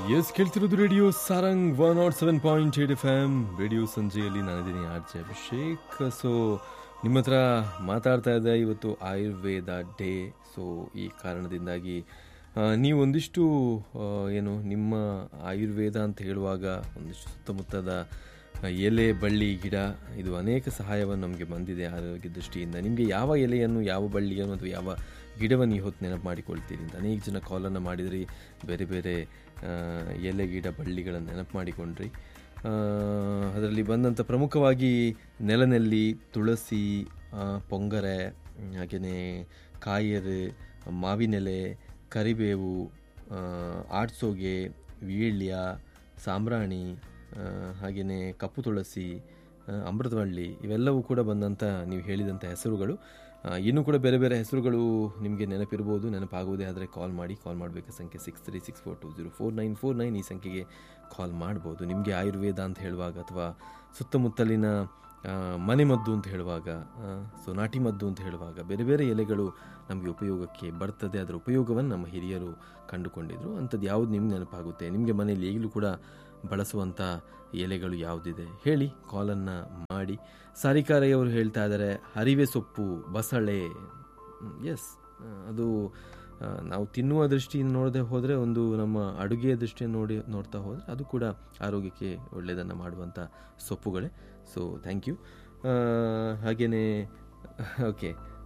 S ಕೇಳ್ತಿರೋದು radio Sarang one nought seven point eight F M radio ಸಂಜೆಯಲ್ಲಿ ನಾನಿದ್ದೀನಿ R J Abhishek so ನಿಮ್ಮ ಹತ್ರ ಮಾತಾಡ್ತಾ ಇದ್ದೆ ಇವತ್ತು ಆಯುರ್ವೇದ ಡೇ ಸೊ ಈ ಕಾರಣದಿಂದಾಗಿ ಆ, ನೀವು ಒಂದಿಷ್ಟು ಆ, ಏನು ನಿಮ್ಮ ಆಯುರ್ವೇದ ಅಂತ ಹೇಳುವಾಗ ಒಂದಿಷ್ಟು ಸುತ್ತಮುತ್ತದ ಆ, ಎಲೆ ಬಳ್ಳಿ ಗಿಡ ಇದು ಅನೇಕ ಸಹಾಯವನ್ನು ನಮಗೆ ಬಂದಿದೆ ಆರೋಗ್ಯ ದೃಷ್ಟಿಯಿಂದ ನಿಮಗೆ ಯಾವ ಎಲೆಯನ್ನು ಯಾವ ಬಳ್ಳಿಯನ್ನು ಅಥವಾ ಯಾವ ಗಿಡವನ್ನು ಈ ಹೊತ್ತು ನೆನಪು ಮಾಡಿಕೊಳ್ತೀರಿ ಅಂತ ಅನೇಕ ಜನ ಕಾಲನ್ನು ಮಾಡಿದ್ರಿ ಬೇರೆ ಬೇರೆ ಆ, ಎಲೆ ಗಿಡ ಬಳ್ಳಿಗಳನ್ನು ನೆನಪು ಮಾಡಿಕೊಂಡ್ರಿ ಅದರಲ್ಲಿ ಬಂದಂಥ ಪ್ರಮುಖವಾಗಿ ನೆಲನೆಲ್ಲಿ ತುಳಸಿ ಆ, ಪೊಂಗರೆ ಹಾಗೆಯೇ ಕಾಯರು ಮಾವಿನೆಲೆ ಕರಿಬೇವು ಆ, ಆಡ್ಸೋಗೆ ವೀಳ್ಯ ಸಾಂಬ್ರಾಣಿ ಹಾಗೆಯೇ ಕಪ್ಪು ತುಳಸಿ ಆ, ಅಮೃತವಳ್ಳಿ ಇವೆಲ್ಲವೂ ಕೂಡ ಬಂದಂಥ ನೀವು ಹೇಳಿದಂಥ ಹೆಸರುಗಳು ಆ, ಇನ್ನೂ ಕೂಡ ಬೇರೆ ಬೇರೆ ಹೆಸರುಗಳು ನಿಮಗೆ ನೆನಪಿರ್ಬೋದು ನೆನಪಾಗುವುದೇ ಆದರೆ ಕಾಲ್ ಮಾಡಿ ಕಾಲ್ ಮಾಡಬೇಕು ಸಂಖ್ಯೆ six three six four two zero four nine four nine ಈ ಸಂಖ್ಯೆಗೆ ಕಾಲ್ ಮಾಡ್ಬೋದು ನಿಮಗೆ ಆಯುರ್ವೇದ ಅಂತ ಹೇಳುವಾಗ ಅಥವಾ ಸುತ್ತಮುತ್ತಲಿನ ಆ, ಮನೆಮದ್ದು ಅಂತ ಹೇಳುವಾಗ ಸೊ ನಾಟಿ ಮದ್ದು ಅಂತ ಹೇಳುವಾಗ ಬೇರೆ ಬೇರೆ ಎಲೆಗಳು ನಮಗೆ ಉಪಯೋಗಕ್ಕೆ ಬರ್ತದೆ ಅದರ ಉಪಯೋಗವನ್ನು ನಮ್ಮ ಹಿರಿಯರು ಕಂಡುಕೊಂಡಿದ್ರು ಅಂಥದ್ದು ಯಾವುದು ನಿಮ್ಗೆ ನೆನಪಾಗುತ್ತೆ ನಿಮಗೆ ಮನೆಯಲ್ಲಿ ಈಗಲೂ ಕೂಡ ಬಳಸುವಂಥ ಎಲೆಗಳು ಯಾವುದಿದೆ ಹೇಳಿ ಕಾಲನ್ನು ಮಾಡಿ ಸಾರಿಕಾರಯ್ಯವರು ಹೇಳ್ತಾ ಇದ್ದಾರೆ ಹರಿವೆ ಸೊಪ್ಪು ಬಸಳೆ ಎಸ್ ಅದು ಆ, ನಾವು ತಿನ್ನುವ ದೃಷ್ಟಿಯಿಂದ ನೋಡದೆ ಹೋದರೆ ಒಂದು ನಮ್ಮ ಅಡುಗೆಯ ದೃಷ್ಟಿಯನ್ನು ನೋಡಿ ನೋಡ್ತಾ ಹೋದರೆ ಅದು ಕೂಡ ಆರೋಗ್ಯಕ್ಕೆ ಒಳ್ಳೆಯದನ್ನು ಮಾಡುವಂಥ ಸೊಪ್ಪುಗಳೇ ಸೊ ಥ್ಯಾಂಕ್ ಯು ಹಾಗೆಯೇ ಓಕೆ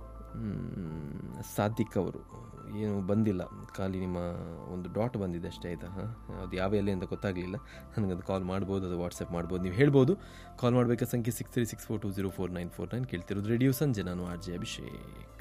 ಸಾದಿಕ್ ಅವರು ಏನು ಬಂದಿಲ್ಲ ಖಾಲಿ ನಿಮ್ಮ ಒಂದು ಡಾಟ್ ಬಂದಿದೆ ಅಷ್ಟೇ ಆಯಿತಾ ಹಾಂ ಅದು ಯಾವ ಎಲೆ ಅಂತ ಗೊತ್ತಾಗಲಿಲ್ಲ ನನಗದು ಕಾಲ್ ಮಾಡ್ಬೋದು ಅದು ವಾಟ್ಸಪ್ ಮಾಡ್ಬೋದು ನೀವು ಹೇಳ್ಬೋದು ಕಾಲ್ ಮಾಡಬೇಕಾದ ಸಂಖ್ಯೆ six three six four two zero four nine four nine ಕೇಳ್ತಿರೋದು ರೇಡಿಯೋ ಸಂಜೆ ನಾನು ಆರ್ ಜೆ ಅಭಿಷೇಕ್